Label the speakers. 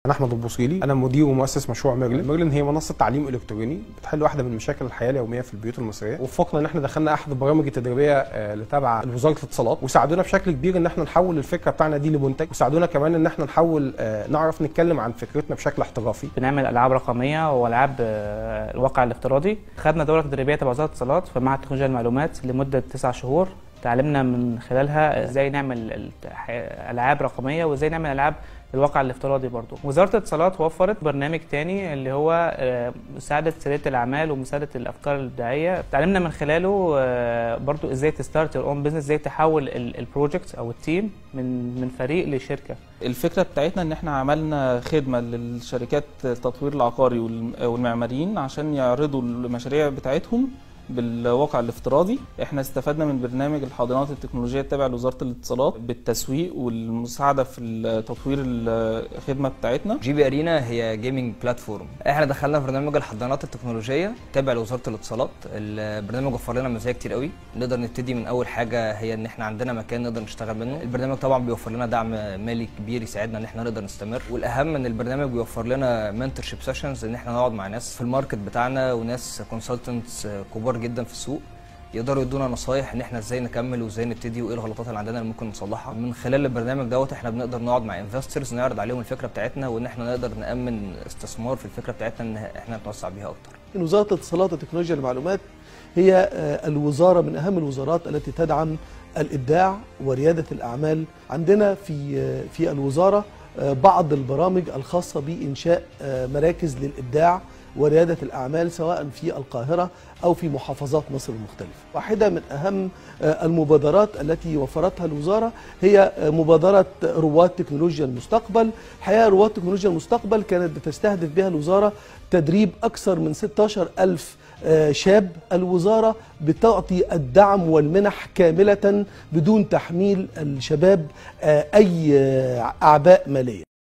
Speaker 1: انا احمد البوصيلي انا مدير ومؤسس مشروع ميرلين ميرلين هي منصه تعليم الكتروني بتحل واحده من مشاكل الحياه اليوميه في البيوت المصريه وفقنا ان احنا دخلنا احد البرامج التدريبيه آه، اللي تابعه لوزاره الاتصالات وساعدونا بشكل كبير ان احنا نحول الفكره بتاعنا دي لمنتج وساعدونا كمان ان احنا نحول آه، نعرف نتكلم عن فكرتنا بشكل احترافي
Speaker 2: بنعمل العاب رقميه والعاب آه، الواقع الافتراضي خدنا دوره تدريبيه تبع وزاره الاتصالات في معهد تكنولوجيا المعلومات لمده تسع شهور تعلمنا من خلالها ازاي نعمل الح- العاب رقميه وازاي نعمل العاب الواقع الافتراضي برضو وزاره الاتصالات وفرت برنامج تاني اللي هو آه، مساعده سياده الاعمال ومساعده الافكار الابداعيه تعلمنا من خلاله آه، برضو ازاي تستارت يور اون بزنس ازاي تحول البروجكت او التيم من من فريق لشركه
Speaker 3: الفكرة بتاعتنا ان احنا عملنا خدمة للشركات التطوير العقاري والم- والمعماريين عشان يعرضوا المشاريع بتاعتهم بالواقع الافتراضي احنا استفدنا من برنامج الحاضنات التكنولوجية التابع لوزارة الاتصالات بالتسويق والمساعدة في تطوير الخدمة بتاعتنا
Speaker 4: جي بي ارينا هي جيمنج بلاتفورم احنا دخلنا في برنامج الحضانات التكنولوجيه تابع لوزاره الاتصالات البرنامج وفر لنا مزايا كتير قوي نقدر نبتدي من اول حاجه هي ان احنا عندنا مكان نقدر نشتغل منه البرنامج طبعا بيوفر لنا دعم مالي كبير يساعدنا ان احنا نقدر نستمر والاهم ان البرنامج بيوفر لنا منتورشيب سيشنز ان احنا نقعد مع ناس في الماركت بتاعنا وناس كونسلتنتس كبار جدا في السوق يقدروا يدونا نصايح ان احنا ازاي نكمل وازاي نبتدي وايه الغلطات اللي عندنا اللي ممكن نصلحها من خلال البرنامج دوت احنا بنقدر نقعد مع انفسترز نعرض عليهم الفكره بتاعتنا وان احنا نقدر نامن استثمار في الفكره بتاعتنا ان احنا نتوسع بيها اكتر
Speaker 5: إن وزارة الاتصالات وتكنولوجيا المعلومات هي آه، الوزارة من أهم الوزارات التي تدعم الإبداع وريادة الأعمال عندنا في آه، في الوزارة آه، بعض البرامج الخاصة بإنشاء آه، مراكز للإبداع وريادة الأعمال سواء في القاهرة أو في محافظات مصر المختلفة واحدة من أهم آه، المبادرات التي وفرتها الوزارة هي آه، مبادرة رواد تكنولوجيا المستقبل الحقيقة رواد تكنولوجيا المستقبل كانت بتستهدف بها الوزارة تدريب أكثر من 16 ألف آه، شاب الوزارة بتعطي الدعم والمنح كاملة بدون تحميل الشباب آه، أي آه، أعباء مالية